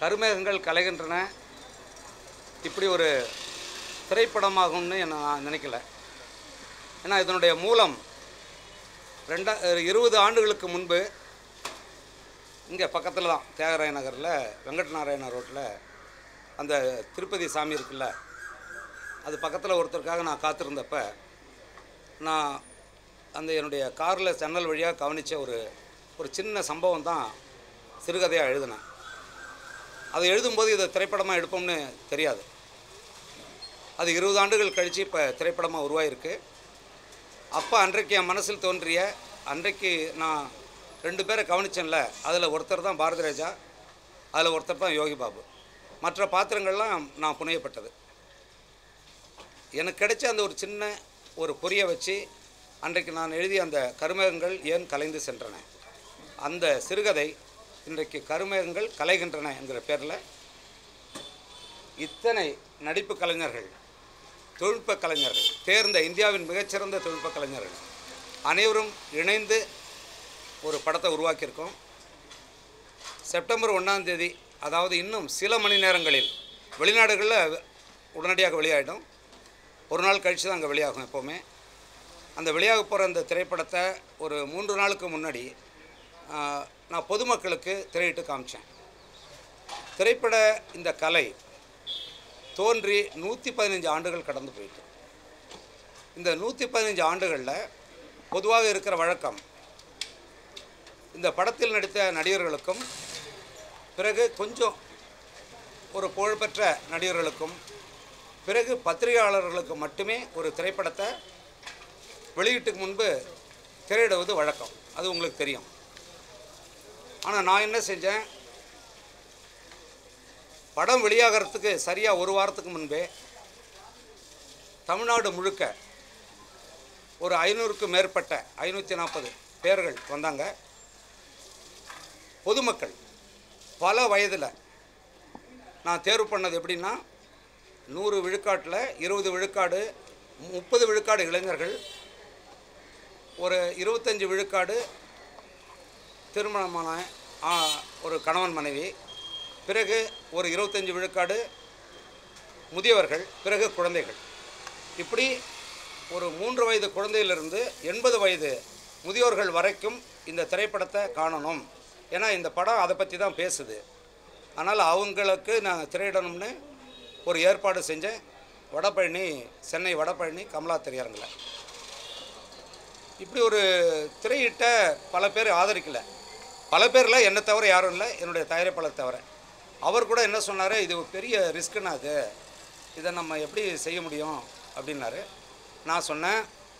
கருமேகங்கள் கலைகின்றன இப்படி ஒரு திரைப்படமாகும்னு நான் நினைக்கல ஏன்னா இதனுடைய மூலம் ரெண்டா இருபது ஆண்டுகளுக்கு முன்பு இங்கே பக்கத்தில் தான் தியாகராய நகரில் வெங்கடநாராயண ரோட்டில் அந்த திருப்பதி சாமி இருக்குல்ல அது பக்கத்தில் ஒருத்தருக்காக நான் காத்திருந்தப்ப நான் அந்த என்னுடைய காரில் ஜன்னல் வழியாக கவனித்த ஒரு ஒரு சின்ன சம்பவம் தான் சிறுகதையாக எழுதினேன் அதை எழுதும்போது இதை திரைப்படமாக எடுப்போம்னு தெரியாது அது இருபது ஆண்டுகள் கழித்து இப்போ திரைப்படமாக உருவாயிருக்கு அப்போ அன்றைக்கு என் மனசில் தோன்றிய அன்றைக்கு நான் ரெண்டு பேரை கவனிச்சேன்ல அதில் ஒருத்தர் தான் பாரதி ராஜா அதில் ஒருத்தர் தான் யோகி பாபு மற்ற பாத்திரங்கள்லாம் நான் புனையப்பட்டது எனக்கு கிடைச்ச அந்த ஒரு சின்ன ஒரு பொரிய வச்சு அன்றைக்கு நான் எழுதிய அந்த கருமேகங்கள் ஏன் கலைந்து சென்றன அந்த சிறுகதை இன்றைக்கு கருமேகங்கள் கலைகின்றன என்கிற பேரில் இத்தனை நடிப்பு கலைஞர்கள் தொழில்நுட்ப கலைஞர்கள் தேர்ந்த இந்தியாவின் மிகச்சிறந்த தொழில்நுட்ப கலைஞர்கள் அனைவரும் இணைந்து ஒரு படத்தை உருவாக்கியிருக்கோம் செப்டம்பர் ஒன்றாம் தேதி அதாவது இன்னும் சில மணி நேரங்களில் வெளிநாடுகளில் உடனடியாக வெளியாகிடும் ஒரு நாள் கழித்து தான் அங்கே வெளியாகும் எப்போவுமே அந்த வெளியாக போகிற அந்த திரைப்படத்தை ஒரு மூன்று நாளுக்கு முன்னாடி ஆஹ், நான் பொதுமக்களுக்கு திரையிட்டு காமிச்சேன் திரைப்பட இந்த கலை தோன்றி நூற்றி பதினஞ்சு ஆண்டுகள் கடந்து போயிட்டு இந்த நூற்றி பதினஞ்சு ஆண்டுகளில் பொதுவாக இருக்கிற வழக்கம் இந்த படத்தில் நடித்த நடிகர்களுக்கும் பிறகு கொஞ்சம் ஒரு புகழ்பெற்ற நடிகர்களுக்கும் பிறகு பத்திரிகையாளர்களுக்கு மட்டுமே ஒரு திரைப்படத்தை வெளியீட்டுக்கு முன்பு திரையிடுவது வழக்கம் அது உங்களுக்கு தெரியும் ஆனால் நான் என்ன செஞ்சேன் படம் வெளியாகிறதுக்கு சரியாக ஒரு வாரத்துக்கு முன்பே தமிழ்நாடு முழுக்க ஒரு ஐநூறுக்கும் மேற்பட்ட ஐநூற்றி நாற்பது பேர்கள் வந்தாங்க பொதுமக்கள் பல வயதில் நான் தேர்வு பண்ணது எப்படின்னா நூறு விழுக்காட்டில் இருபது விழுக்காடு முப்பது விழுக்காடு இளைஞர்கள் ஒரு இருபத்தஞ்சி விழுக்காடு திருமணமான ஆ, ஒரு கணவன் மனைவி பிறகு ஒரு இருபத்தஞ்சி விழுக்காடு முதியவர்கள் பிறகு குழந்தைகள் இப்படி ஒரு மூன்று வயது குழந்தையிலிருந்து எண்பது வயது முதியோர்கள் வரைக்கும் இந்த திரைப்படத்தை காணணும் ஏன்னா இந்த படம் அதை பற்றி தான் பேசுது அதனால் அவங்களுக்கு நான் திரையிடணும்னு ஒரு ஏற்பாடு செஞ்சேன் வடபழனி சென்னை வடபழனி கமலா திரையரங்கில் இப்படி ஒரு திரையிட்ட பல பேர் ஆதரிக்கல பல பேரில் என்னை தவிர யாரும் இல்லை என்னுடைய தயாரிப்பாளர் தவிர அவர் கூட என்ன சொன்னார் இது ஒரு பெரிய ரிஸ்க்குன்னா அது இதை நம்ம எப்படி செய்ய முடியும் அப்படின்னாரு நான் சொன்னேன்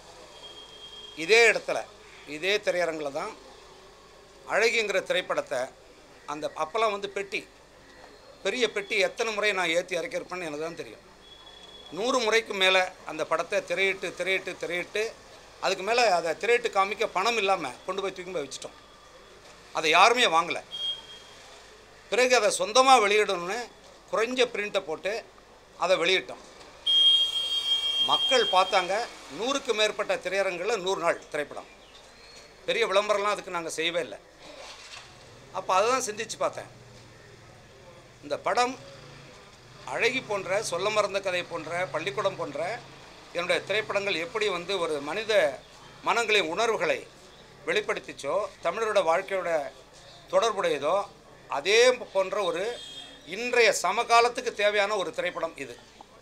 இதே இடத்துல இதே திரையரங்கில் தான் அழகிங்கிற திரைப்படத்தை அந்த அப்போல்லாம் வந்து பெட்டி பெரிய பெட்டி எத்தனை முறை நான் ஏற்றி இறக்கியிருப்பேன்னு எனக்கு தான் தெரியும் நூறு முறைக்கு மேலே அந்த படத்தை திரையிட்டு திரையிட்டு திரையிட்டு அதுக்கு மேலே அதை திரையிட்டு காமிக்க பணம் இல்லாமல் கொண்டு போய் தூக்கி போய் வச்சுட்டோம் அதை யாருமே வாங்கலை பிறகு அதை சொந்தமாக வெளியிடணும்னு குறைஞ்ச பிரிண்ட்டை போட்டு அதை வெளியிட்டோம் மக்கள் பார்த்தாங்க நூறுக்கு மேற்பட்ட திரையரங்கில் நூறு நாள் திரைப்படம் பெரிய விளம்பரம்லாம் அதுக்கு நாங்கள் செய்யவே இல்லை அப்போ அதை தான் சிந்திச்சு பார்த்தேன் இந்த படம் அழகி போன்ற சொல்ல மறந்த கதை போன்ற பள்ளிக்கூடம் போன்ற என்னுடைய திரைப்படங்கள் எப்படி வந்து ஒரு மனித மனங்களின் உணர்வுகளை வெளிப்படுத்திச்சோ தமிழரோட வாழ்க்கையோட தொடர்புடையதோ அதே போன்ற ஒரு இன்றைய சமகாலத்துக்கு தேவையான ஒரு திரைப்படம் இது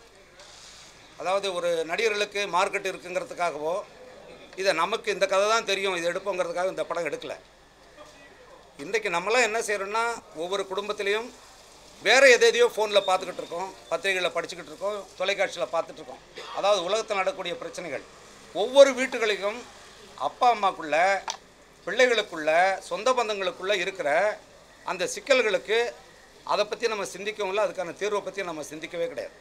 அதாவது ஒரு நடிகர்களுக்கு மார்க்கெட் இருக்குங்கிறதுக்காகவோ இதை நமக்கு இந்த கதை தான் தெரியும் இது எடுப்போங்கிறதுக்காக இந்த படம் எடுக்கலை இன்றைக்கு நம்மளாம் என்ன செய்கிறோன்னா ஒவ்வொரு குடும்பத்திலையும் வேறு எதை எதையோ ஃபோனில் பார்த்துக்கிட்டு இருக்கோம் பத்திரிகைகளில் படிச்சுக்கிட்டு இருக்கோம் தொலைக்காட்சியில் பார்த்துட்டு இருக்கோம் அதாவது உலகத்தில் நடக்கக்கூடிய பிரச்சனைகள் ஒவ்வொரு வீட்டுகளிலும் அப்பா அம்மாக்குள்ள பிள்ளைகளுக்குள்ள சொந்த பந்தங்களுக்குள்ள இருக்கிற அந்த சிக்கல்களுக்கு அதை பற்றி நம்ம சிந்திக்கவும் இல்லை அதுக்கான தீர்வை பற்றி நம்ம சிந்திக்கவே கிடையாது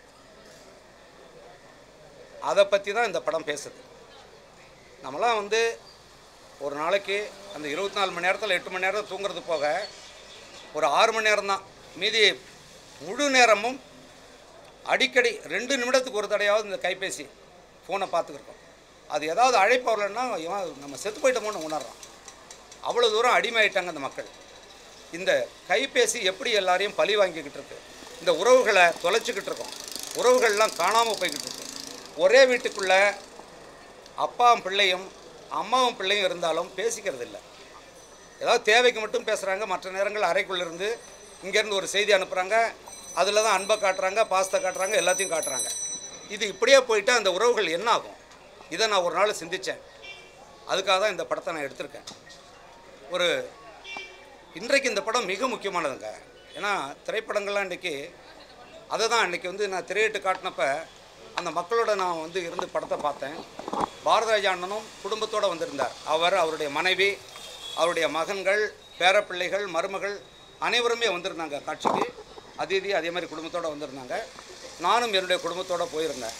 அதை பற்றி தான் இந்த படம் பேசுது நம்மளாம் வந்து ஒரு நாளைக்கு அந்த இருபத்தி நாலு மணி நேரத்தில் எட்டு மணி நேரம் தூங்குறது போக ஒரு ஆறு மணி நேரம் தான் மீதி முழு நேரமும் அடிக்கடி ரெண்டு நிமிடத்துக்கு ஒரு தடையாவது இந்த கைபேசி ஃபோனை பார்த்துக்கிருக்கோம் அது ஏதாவது அழைப்பு வரலன்னா இவன் நம்ம செத்து போயிட்டோமோன்னு உணர்றான் அவ்வளோ தூரம் அடிமையாயிட்டாங்க அந்த மக்கள் இந்த கைபேசி எப்படி எல்லாரையும் பழி வாங்கிக்கிட்டு இருக்கு இந்த உறவுகளை தொலைச்சிக்கிட்டு இருக்கோம் உறவுகள்லாம் காணாமல் போய்கிட்டு இருக்கு ஒரே வீட்டுக்குள்ள அப்பாவும் பிள்ளையும் அம்மாவும் பிள்ளையும் இருந்தாலும் பேசிக்கிறது இல்லை ஏதாவது தேவைக்கு மட்டும் பேசுகிறாங்க மற்ற நேரங்கள் அறைக்குள்ள இருந்து இங்கேருந்து ஒரு செய்தி அனுப்புகிறாங்க அதில் தான் அன்பை காட்டுறாங்க பாசத்தை காட்டுறாங்க எல்லாத்தையும் காட்டுறாங்க இது இப்படியே போயிட்டா அந்த உறவுகள் என்ன ஆகும் இதை நான் ஒரு நாள் சிந்தித்தேன் அதுக்காக தான் இந்த படத்தை நான் எடுத்திருக்கேன் ஒரு இன்றைக்கு இந்த படம் மிக முக்கியமானதுங்க ஏன்னா திரைப்படங்கள்லாம் இன்றைக்கி அதை தான் இன்றைக்கி வந்து நான் திரையிட்டு காட்டினப்ப அந்த மக்களோட நான் வந்து இருந்து படத்தை பார்த்தேன் பாரதராஜா அண்ணனும் குடும்பத்தோடு வந்திருந்தார் அவர் அவருடைய மனைவி அவருடைய மகன்கள் பேரப்பிள்ளைகள் மருமகள் அனைவருமே வந்திருந்தாங்க காட்சிக்கு அதிதி அதே மாதிரி குடும்பத்தோடு வந்திருந்தாங்க நானும் என்னுடைய குடும்பத்தோடு போயிருந்தேன்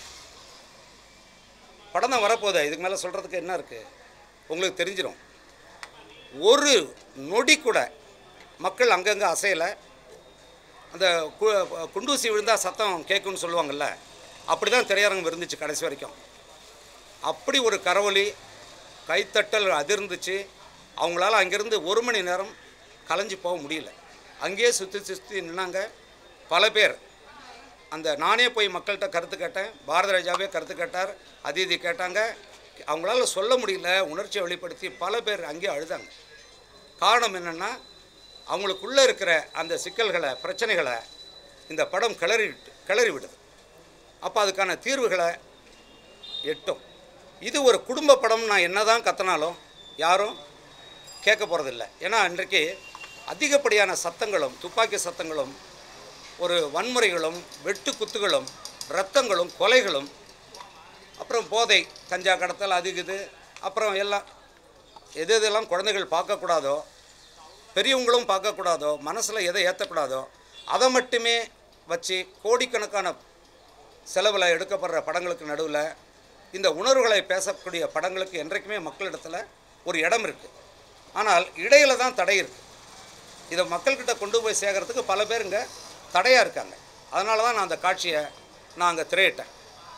படம் தான் வரப்போகுது இதுக்கு மேலே சொல்கிறதுக்கு என்ன இருக்குது உங்களுக்கு தெரிஞ்சிடும் ஒரு நொடி கூட மக்கள் அங்கங்கே அசையலை அந்த கு- குண்டூசி விழுந்தால் சத்தம் கேட்கும்னு சொல்லுவாங்கல்ல அப்படி தான் திரையரங்கம் இருந்துச்சு கடைசி வரைக்கும் அப்படி ஒரு கரவொலி கைத்தட்டல் அதிர்ந்துச்சு அவங்களால அங்கேருந்து ஒரு மணி நேரம் கலைஞ்சு போக முடியல அங்கேயே சுற்றி சுற்றி நின்னாங்க பல பேர் அந்த நானே போய் மக்கள்கிட்ட கருத்து கேட்டேன் பாரத ராஜாவே கருத்து கேட்டார் அதிதி கேட்டாங்க அவங்களால சொல்ல முடியல உணர்ச்சியை வெளிப்படுத்தி பல பேர் அங்கேயே அழுதாங்க காரணம் என்னென்னா அவங்களுக்குள்ளே இருக்கிற அந்த சிக்கல்களை பிரச்சனைகளை இந்த படம் கிளறி கிளறி விடுது அப்போ அதுக்கான தீர்வுகளை எட்டும் இது ஒரு குடும்ப படம் நான் என்ன தான் கத்தினாலும் யாரும் கேட்க போகிறதில்ல ஏன்னா இன்றைக்கு அதிகப்படியான சத்தங்களும் துப்பாக்கி சத்தங்களும் ஒரு வன்முறைகளும் வெட்டு குத்துகளும் ரத்தங்களும் கொலைகளும் அப்புறம் போதை கஞ்சா கடத்தல் அது இது அப்புறம் எல்லாம் எது எதெல்லாம் குழந்தைகள் பார்க்கக்கூடாதோ பெரியவங்களும் பார்க்கக்கூடாதோ மனசில் எதை ஏற்றக்கூடாதோ அதை மட்டுமே வச்சு கோடிக்கணக்கான செலவில் எடுக்கப்படுற படங்களுக்கு நடுவில் இந்த உணர்வுகளை பேசக்கூடிய படங்களுக்கு என்றைக்குமே மக்களிடத்தில் ஒரு இடம் இருக்குது ஆனால் இடையில தான் தடை இருக்குது இதை மக்கள்கிட்ட கொண்டு போய் சேர்க்கறதுக்கு பல பேர் இங்கே தடையாக இருக்காங்க அதனால தான் நான் அந்த காட்சியை நான் அங்கே திரையிட்டேன்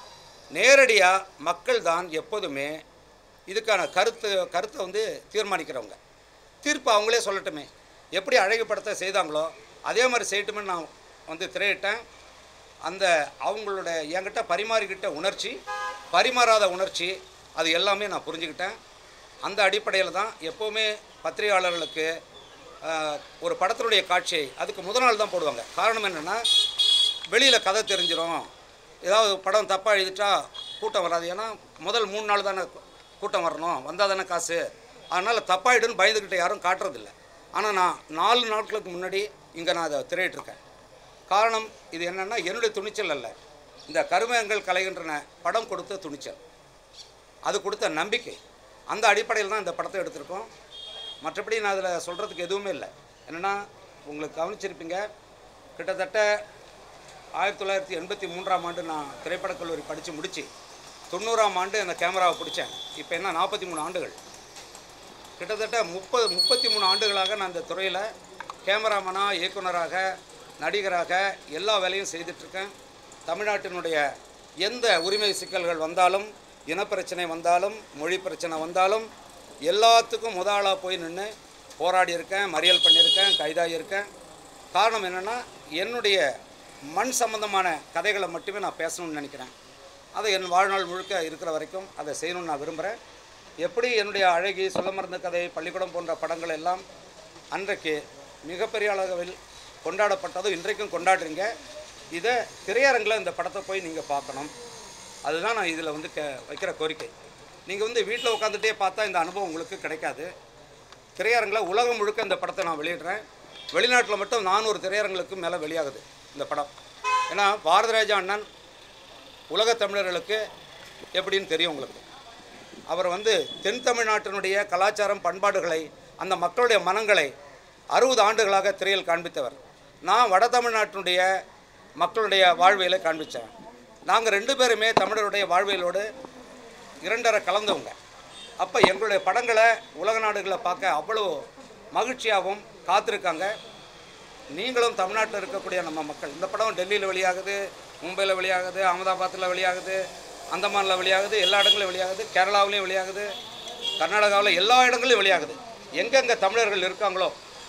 நேரடியாக மக்கள் தான் எப்போதுமே இதுக்கான கருத்து கருத்தை வந்து தீர்மானிக்கிறவங்க தீர்ப்பு அவங்களே சொல்லட்டுமே எப்படி அழகு படத்தை செய்தாங்களோ அதே மாதிரி செய்யட்டுமே நான் வந்து திரையிட்டேன் அந்த அவங்களோட என்கிட்ட பரிமாறிக்கிட்ட உணர்ச்சி பரிமாறாத உணர்ச்சி அது எல்லாமே நான் புரிஞ்சுக்கிட்டேன் அந்த அடிப்படையில் தான் எப்போவுமே பத்திரிகையாளர்களுக்கு ஆஹ், ஒரு படத்தினுடைய காட்சியை அதுக்கு முதல் நாள் தான் போடுவாங்க காரணம் என்னென்னா வெளியில் கதை தெரிஞ்சிரும் ஏதாவது படம் தப்பாக எழுதிட்டா கூட்டம் வராது ஏன்னா முதல் மூணு நாள் தானே கூட்டம் வரணும் வந்தால் தானே காசு அதனால் தப்பாயிடுன்னு பயந்துக்கிட்டு யாரும் காட்டுறதில்ல ஆனால் நான் நாலு நாட்களுக்கு முன்னாடி இங்கே நான் அதை திரையிட்டிருக்கேன் காரணம் இது என்னென்னா என்னுடைய துணிச்சல் அல்ல இந்த கருமயங்கள் கலைகின்றன படம் கொடுத்த துணிச்சல் அது கொடுத்த நம்பிக்கை அந்த அடிப்படையில் தான் இந்த படத்தை எடுத்திருக்கோம் மற்றபடி நான் அதில் சொல்கிறதுக்கு எதுவுமே இல்லை என்னென்னா உங்களுக்கு கவனிச்சிருப்பீங்க கிட்டத்தட்ட ஆயிரத்தி தொள்ளாயிரத்தி எண்பத்தி மூன்றாம் ஆண்டு நான் திரைப்படக் கல்லூரி படித்து முடித்து தொண்ணூறாம் ஆண்டு அந்த கேமராவை பிடிச்சேன் இப்போ என்ன நாற்பத்தி மூணு ஆண்டுகள் கிட்டத்தட்ட முப்பது முப்பத்தி மூணு ஆண்டுகளாக நான் இந்த துறையில் கேமராமேனாக இயக்குனராக நடிகராக எல்லா வேலையும் செய்துட்ருக்கேன் தமிழ்நாட்டினுடைய எந்த உரிமை சிக்கல்கள் வந்தாலும் இனப்பிரச்சனை வந்தாலும் மொழி பிரச்சனை வந்தாலும் எல்லாத்துக்கும் முத ஆளாக போய் நின்று போராடி இருக்கேன் மறியல் பண்ணியிருக்கேன் கைதாகியிருக்கேன் காரணம் என்னென்னா என்னுடைய மண் சம்பந்தமான கதைகளை மட்டுமே நான் பேசணும்னு நினைக்கிறேன் அதை என் வாழ்நாள் முழுக்க இருக்கிற வரைக்கும் அதை செய்யணும்னு நான் விரும்புகிறேன் எப்படி என்னுடைய அழகி சொல்ல மறந்த கதை பள்ளிக்கூடம் போன்ற படங்கள் எல்லாம் அன்றைக்கு மிகப்பெரிய அளவில் கொண்டாடப்பட்டதோ இன்றைக்கும் கொண்டாடுறீங்க இதை திரையரங்கில் இந்த படத்தை போய் நீங்கள் பார்க்கணும் அதுதான் நான் இதில் வந்து கே வைக்கிற கோரிக்கை நீங்கள் வந்து வீட்டில் உட்காந்துட்டே பார்த்தா இந்த அனுபவம் உங்களுக்கு கிடைக்காது திரையரங்கில் உலகம் முழுக்க இந்த படத்தை நான் வெளியிடுறேன் வெளிநாட்டில் மட்டும் நானூறு திரையரங்களுக்கு மேலே வெளியாகுது இந்த படம் ஏன்னா பாரதராஜா அண்ணன் உலக தமிழர்களுக்கு எப்படின்னு தெரியும் உங்களுக்கு அவர் வந்து தென் தமிழ்நாட்டினுடைய கலாச்சாரம் பண்பாடுகளை அந்த மக்களுடைய மனங்களை அறுபது ஆண்டுகளாக திரையில் காண்பித்தவர் நான் வட தமிழ்நாட்டினுடைய மக்களுடைய வாழ்வியலை காண்பித்தேன் நாங்கள் ரெண்டு பேருமே தமிழருடைய வாழ்வியலோடு இரண்டரை கலந்தவங்க அப்போ எங்களுடைய படங்களை உலக நாடுகளை பார்க்க அவ்வளோ மகிழ்ச்சியாகவும் காத்திருக்காங்க நீங்களும் தமிழ்நாட்டில் இருக்கக்கூடிய நம்ம மக்கள் இந்த படம் டெல்லியில் வெளியாகுது மும்பையில் வெளியாகுது அகமதாபாத்தில் வெளியாகுது அந்தமானில் வெளியாகுது எல்லா இடங்களும் வெளியாகுது கேரளாவிலையும் வெளியாகுது கர்நாடகாவில் எல்லா இடங்களையும் வெளியாகுது எங்கெங்கே தமிழர்கள் இருக்காங்களோ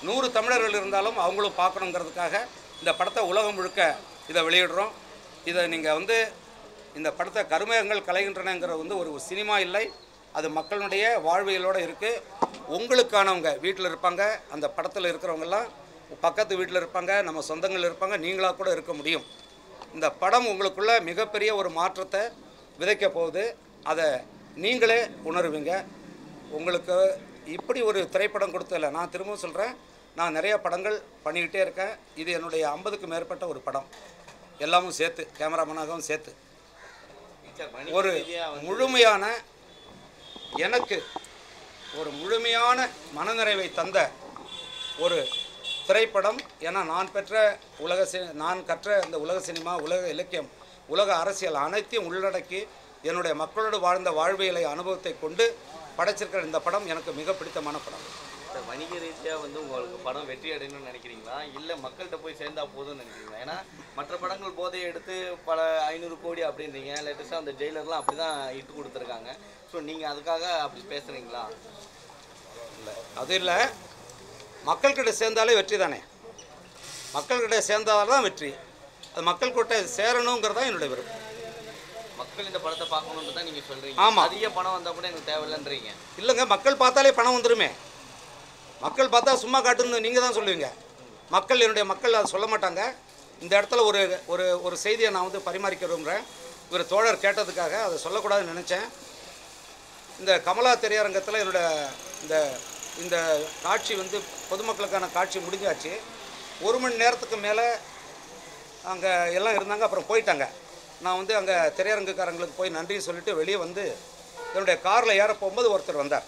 நூறு தமிழர்கள் இருந்தாலும் அவங்களும் பார்க்கணுங்கிறதுக்காக இந்த படத்தை உலகம் முழுக்க இதை வெளியிடுறோம் இதை நீங்கள் வந்து இந்த படத்தை கருமேகங்கள் கலைகின்றனங்கிற வந்து ஒரு சினிமா இல்லை அது மக்களுடைய வாழ்வியலோடு இருக்குது உங்களுக்கானவங்க வீட்டில் இருப்பாங்க அந்த படத்தில் இருக்கிறவங்கெல்லாம் பக்கத்து வீட்டில் இருப்பாங்க நம்ம சொந்தங்கள் இருப்பாங்க நீங்களாக கூட இருக்க முடியும் இந்த படம் உங்களுக்குள்ள மிகப்பெரிய ஒரு மாற்றத்தை விதைக்க போகுது அதை நீங்களே உணருவீங்க உங்களுக்கு இப்படி ஒரு திரைப்படம் கொடுத்ததில்ல நான் திரும்பவும் சொல்கிறேன் நான் நிறைய படங்கள் பண்ணிக்கிட்டே இருக்கேன் இது என்னுடைய ஐம்பதுக்கு மேற்பட்ட ஒரு படம் எல்லாமும் சேர்த்து கேமராமேனாகவும் சேர்த்து சார் வணிக ஒரு ரீதியா வந்து முழுமையான எனக்கு ஒரு முழுமையான மனநிறைவை தந்த ஒரு திரைப்படம் ஏன்னா நான் பெற்ற உலக சி நான் கற்ற இந்த உலக சினிமா உலக இலக்கியம் உலக அரசியல் அனைத்தையும் உள்ளடக்கி என்னுடைய மக்களோடு வாழ்ந்த வாழ்வியலை அனுபவத்தை கொண்டு படைச்சிருக்கிற இந்த படம் எனக்கு மிக பிடித்தமான படம் சார் வணிக ரீதியா வந்து உங்களுக்கு படம் வெற்றி அடையணும்னு நினைக்கிறீங்களா இல்ல மக்கள்கிட்ட போய் சேர்ந்தா போதும்னு நினைக்கிறீங்களா ஏன்னா மற்ற படங்கள் போதையை எடுத்து பல ஐநூறு கோடி அப்படின்றீங்க லேட்டஸ்ட்டாக அந்த ஜெயிலர்லாம் அப்படி தான் இட்டு கொடுத்துருக்காங்க ஸோ நீங்கள் அதுக்காக அப்படி பேசுகிறீங்களா இல்லை அது இல்லை மக்கள்கிட்ட சேர்ந்தாலே வெற்றி தானே மக்கள்கிட்ட சேர்ந்தால் தான் வெற்றி அது மக்கள் கிட்ட சேரணுங்கிறது தான் என்னுடைய விருப்பம் மக்கள் இந்த படத்தை பார்க்கணுன்னு தான் நீங்கள் சொல்கிறீங்க ஆமா. அதிக பணம் வந்தால் கூட எனக்கு தேவையில்லைன்றீங்க இல்லைங்க மக்கள் பார்த்தாலே பணம் வந்துருமே மக்கள் பார்த்தா சும்மா காட்டுன்னு நீங்கள் தான் சொல்லுவீங்க மக்கள் என்னுடைய மக்கள் அதை சொல்ல மாட்டாங்க இந்த இடத்துல ஒரு ஒரு ஒரு செய்தியை நான் வந்து பரிமாறிக்க விரும்புகிறேன் இவர் தோழர் கேட்டதுக்காக அதை சொல்லக்கூடாதுன்னு நினச்சேன் இந்த கமலா திரையரங்கத்தில் என்னோட இந்த இந்த காட்சி வந்து பொதுமக்களுக்கான காட்சி முடிஞ்சாச்சு ஒரு மணி நேரத்துக்கு மேலே அங்கே எல்லாம் இருந்தாங்க அப்புறம் போயிட்டாங்க நான் வந்து அங்கே திரையரங்குக்காரங்களுக்கு போய் நன்றி சொல்லிட்டு வெளியே வந்து என்னுடைய காரில் ஏற போகும்போது ஒருத்தர் வந்தார்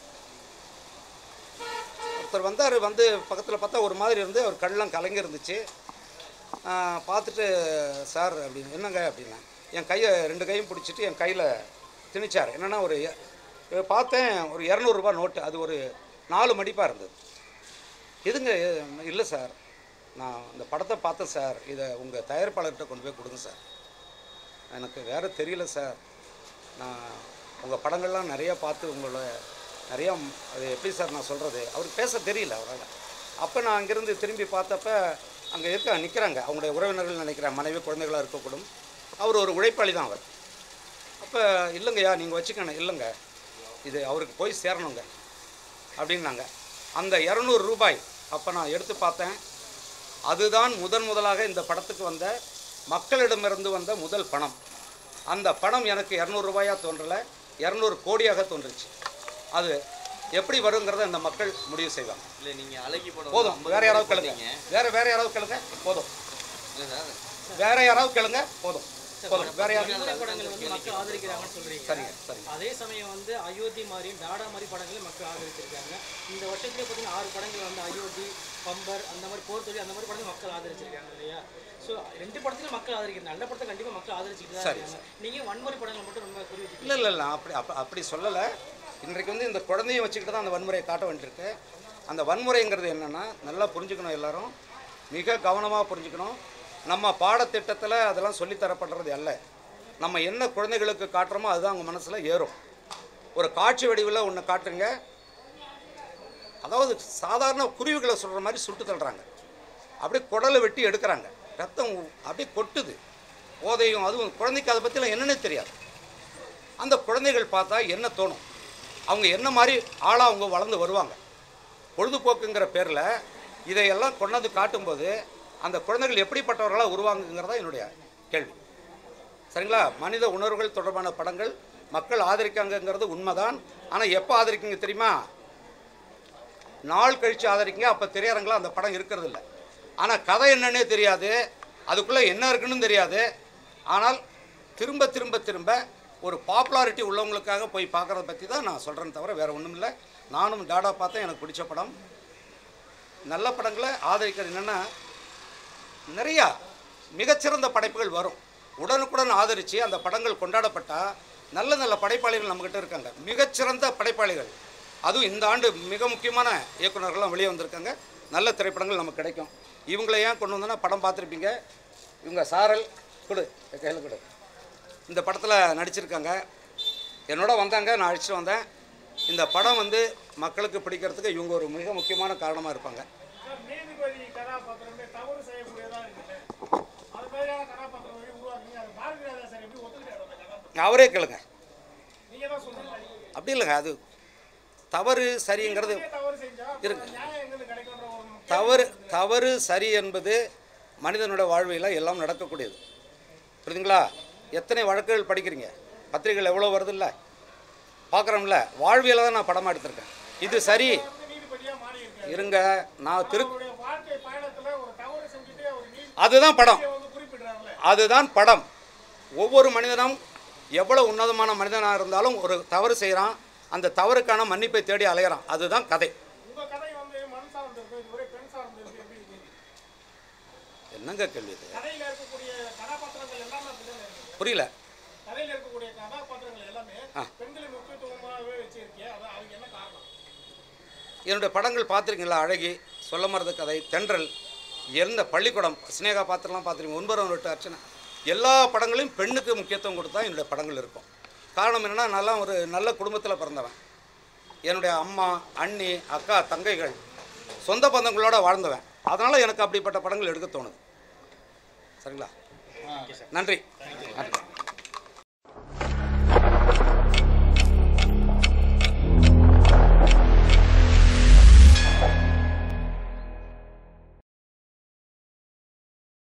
ஒருத்தர் வந்தார் வந்து பக்கத்தில் பார்த்தா ஒரு மாதிரி இருந்து அவர் கண்ணெலாம் கலங்கி இருந்துச்சு ஆ, பார்த்துட்டு சார் அப்படின்னு என்னங்க அப்படின்னா என் கையை ரெண்டு கையும் பிடிச்சிட்டு என் கையில் திணிச்சார் என்னென்னா ஒரு எ- இதை பார்த்தேன் ஒரு இரநூறுபா நோட்டு அது ஒரு நாலு மடிப்பாக இருந்தது எதுங்க இல்லை சார் நான் இந்த படத்தை பார்த்தேன் சார் இதை உங்கள் தயாரிப்பாளர்கிட்ட கொண்டு போய் கொடுங்க சார் எனக்கு வேறு தெரியல சார் நான் உங்கள் படங்கள்லாம் நிறைய பார்த்து உங்களோட நிறையா ம்- அது எப்படி சார் நான் சொல்கிறது அவருக்கு பேச தெரியல அவரால் அப்போ நான் அங்கேருந்து திரும்பி பார்த்தப்ப அங்கே இருக்க நிற்கிறாங்க அவங்களுடைய உறவினர்கள் நினைக்கிறேன் மனைவி குழந்தைகளாக இருக்கக்கூடும் அவர் ஒரு உழைப்பாளி தான் அவர் அப்போ இல்லைங்கய்யா நீங்கள் வச்சுக்கணும் இல்லைங்க இது அவருக்கு போய் சேரணுங்க அப்படின்னாங்க அந்த இரநூறு ரூபாய் அப்போ நான் எடுத்து பார்த்தேன் அதுதான் முதன் முதலாக இந்த படத்துக்கு வந்த மக்களிடமிருந்து வந்த முதல் பணம் அந்த பணம் எனக்கு இரநூறு ரூபாயாக தோன்றலை இரநூறு கோடியாக தோன்றுச்சு அது எப்படி வருங்கிறத இந்த மக்கள் முடிவு செய்வாங்க இல்லை நீங்கள் அழகி படம் போதும் வந்து வேற யாராவது ஐம்பது கேளுங்க கோடி வேற வேற யாராவது கேளுங்க போதும் இல்லை சார் வேற யாராவது கேளுங்க போதும் போதும் வேற யாராவது விடுதலை படங்கள் வந்து மக்கள் ஆதரிக்கிறாங்கன்னு சொல்றீங்க சரிங்க சரிங்க அதே சமயம் வந்து அயோத்தி மாதிரி டாடா மாதிரி படங்களை மக்கள் ஆதரிச்சிருக்காங்க இந்த வருஷத்துல பார்த்தீங்கன்னா ஆறு படங்கள் வந்து அயோத்தி பம்பர் அந்த மாதிரி போர் தொழில் அந்த மாதிரி படங்கள் மக்கள் ஆதரிச்சிருக்காங்க இல்லையா ஸோ ரெண்டு படத்துலையும் மக்கள் ஆதரிக்கிறாங்க நல்ல படத்தை கண்டிப்பாக மக்கள் ஆதரிச்சுட்டு தான் இருக்காங்க நீங்கள் வன்முறை படங்கள் மட்டும் ரொம்ப குறி வச்சுக்கீங்க இல்லை இல்லை இல்லை அப்படி அப்ப அப்படி சொல்லலை இன்றைக்கு வந்து இந்த குழந்தையை வச்சுக்கிட்டு தான் அந்த வன்முறையை காட்ட வேண்டியிருக்கு அந்த வன்முறைங்கிறது என்னென்னா நல்லா புரிஞ்சுக்கணும் எல்லாரும் மிக கவனமாக புரிஞ்சுக்கணும் நம்ம பாடத்திட்டத்தில் அதெல்லாம் சொல்லித் தரப்படுறது அல்ல நம்ம என்ன குழந்தைகளுக்கு காட்டுறோமோ அதுதான் அவங்க மனசில் ஏறும் ஒரு காட்சி வடிவில் ஒன்று காட்டுறீங்க அதாவது சாதாரண குருவிகளை சொல்கிற மாதிரி சுட்டு தள்ளுறாங்க அப்படியே குடலை வெட்டி எடுக்கிறாங்க ரத்தம் அப்படியே கொட்டுது போதையும் அதுவும் குழந்தைக்கு அதை பற்றிலாம் என்னன்னே தெரியாது அந்த குழந்தைகள் பார்த்தா என்ன தோணும் அவங்க என்ன மாதிரி ஆளாக அவங்க வளர்ந்து வருவாங்க பொழுதுபோக்குங்கிற பேரில் இதையெல்லாம் கொண்டாந்து காட்டும்போது அந்த குழந்தைகள் எப்படிப்பட்டவர்களாக உருவாங்குங்கிறதா என்னுடைய கேள்வி சரிங்களா மனித உணர்வுகள் தொடர்பான படங்கள் மக்கள் ஆதரிக்காங்கங்கிறது உண்மைதான் ஆனால் எப்போ ஆதரிக்கீங்க தெரியுமா நாள் கழித்து ஆதரிக்கீங்க அப்போ திரையரங்கில் அந்த படம் இருக்கிறது இல்லை ஆனால் கதை என்னன்னே தெரியாது அதுக்குள்ளே என்ன இருக்குன்னு தெரியாது ஆனால் திரும்ப திரும்ப திரும்ப ஒரு பாப்புலாரிட்டி உள்ளவங்களுக்காக போய் பார்க்குறத பற்றி தான் நான் சொல்கிறேன்னு தவிர வேறு ஒன்றும் இல்லை நானும் டாடா பார்த்தேன் எனக்கு பிடிச்ச படம் நல்ல படங்களை ஆதரிக்கிறது என்னென்னா நிறையா மிகச்சிறந்த படைப்புகள் வரும் உடனுக்குடன் ஆதரித்து அந்த படங்கள் கொண்டாடப்பட்டால் நல்ல நல்ல படைப்பாளிகள் நம்மக்கிட்ட இருக்காங்க மிகச்சிறந்த படைப்பாளிகள் அதுவும் இந்த ஆண்டு மிக முக்கியமான இயக்குனர்கள்லாம் வெளியே வந்திருக்காங்க நல்ல திரைப்படங்கள் நமக்கு கிடைக்கும் இவங்களை ஏன் கொண்டு வந்தோன்னா படம் பார்த்துருப்பீங்க இவங்க சாரல் கொடு என் கையில் கொடு இந்த படத்தில் நடிச்சிருக்காங்க என்னோட வந்தாங்க நான் அழைச்சிட்டு வந்தேன் இந்த படம் வந்து மக்களுக்கு பிடிக்கிறதுக்கு இவங்க ஒரு மிக முக்கியமான காரணமாக இருப்பாங்க சார் நீதிபதி கதாபாத்திரமே தவறு செய்யக்கூடியதா இருக்குது அது மாதிரியான கதாபாத்திரம் வந்து உருவாக்குங்க அது பாரதி ராஜா சார் எப்படி ஒத்துக்கிட்டாரு அந்த கதாபாத்திரம் அவரே கேளுங்க நீங்க தான் சொல்லுங்க அப்படி இல்லைங்க அது தவறு சரிங்கிறது நீதிபதியே தவறு செஞ்சா அப்புறம் இருக்கு. நியாயம் எங்கிருந்து கிடைக்குன்ற ஒரு முக்கிய- தவறு தவறு சரி என்பது மனிதனோட வாழ்வில் எல்லாம் நடக்கக்கூடியது புரியுதுங்களா எத்தனை வழக்குகள் படிக்கிறீங்க பத்திரிகைகள் எவ்வளோ வருது இல்லை பார்க்குறோம்ல வாழ்வியலை தான் நான் படமாக எடுத்திருக்கேன் இது சரி வந்து நீதிபதியா மாறி இருக்காரு இருங்க நான் திரு அவருடைய வாழ்க்கை பயணத்துல ஒரு தவறு செஞ்சுட்டு அவர் நீதி அதுதான் படம் வந்து குறிப்பிடுறாருல்ல அதுதான் படம் ஒவ்வொரு மனிதனும் எவ்வளோ உன்னதமான மனிதனாக இருந்தாலும் ஒரு தவறு செய்கிறான் அந்த தவறுக்கான மன்னிப்பை தேடி அலையிறான் அதுதான் கதை உங்க கதை வந்து மண் சார்ந்து இருக்கு இது ஒரே பெண் சார்ந்து இருக்கு எப்படி இருக்கு என்னங்க கேள்வி இது கதையில இருக்கக்கூடிய கதாபாத்திரங்கள் எல்லாமே அப்படிதான் இருக்கு புரியல கதையில இருக்கக்கூடிய கதாபாத்திரங்கள் எல்லாமே பெண்களை முக்கியத்துவமாகவே வச்சிருக்கீங்க அது அதுக்கு என்ன காரணம் என்னுடைய படங்கள் பார்த்துருக்கீங்களா அழகி சொல்ல மறந்த கதை தென்றல் எந்த பள்ளிக்கூடம் சினேகா பாத்திரம்லாம் பார்த்துருக்கீங்க ஒன்பதாம் விட்டு அர்ச்சனை எல்லா படங்களையும் பெண்ணுக்கு முக்கியத்துவம் கொடுத்தா என்னுடைய படங்கள் இருக்கும் காரணம் என்னென்னா நல்லா ஒரு நல்ல குடும்பத்தில் பிறந்தவன் என்னுடைய அம்மா அண்ணி அக்கா தங்கைகள் சொந்த பந்தங்களோட வாழ்ந்தவன் அதனால் எனக்கு அப்படிப்பட்ட படங்கள் எடுக்க தோணுது சரிங்களா நன்றி நன்றி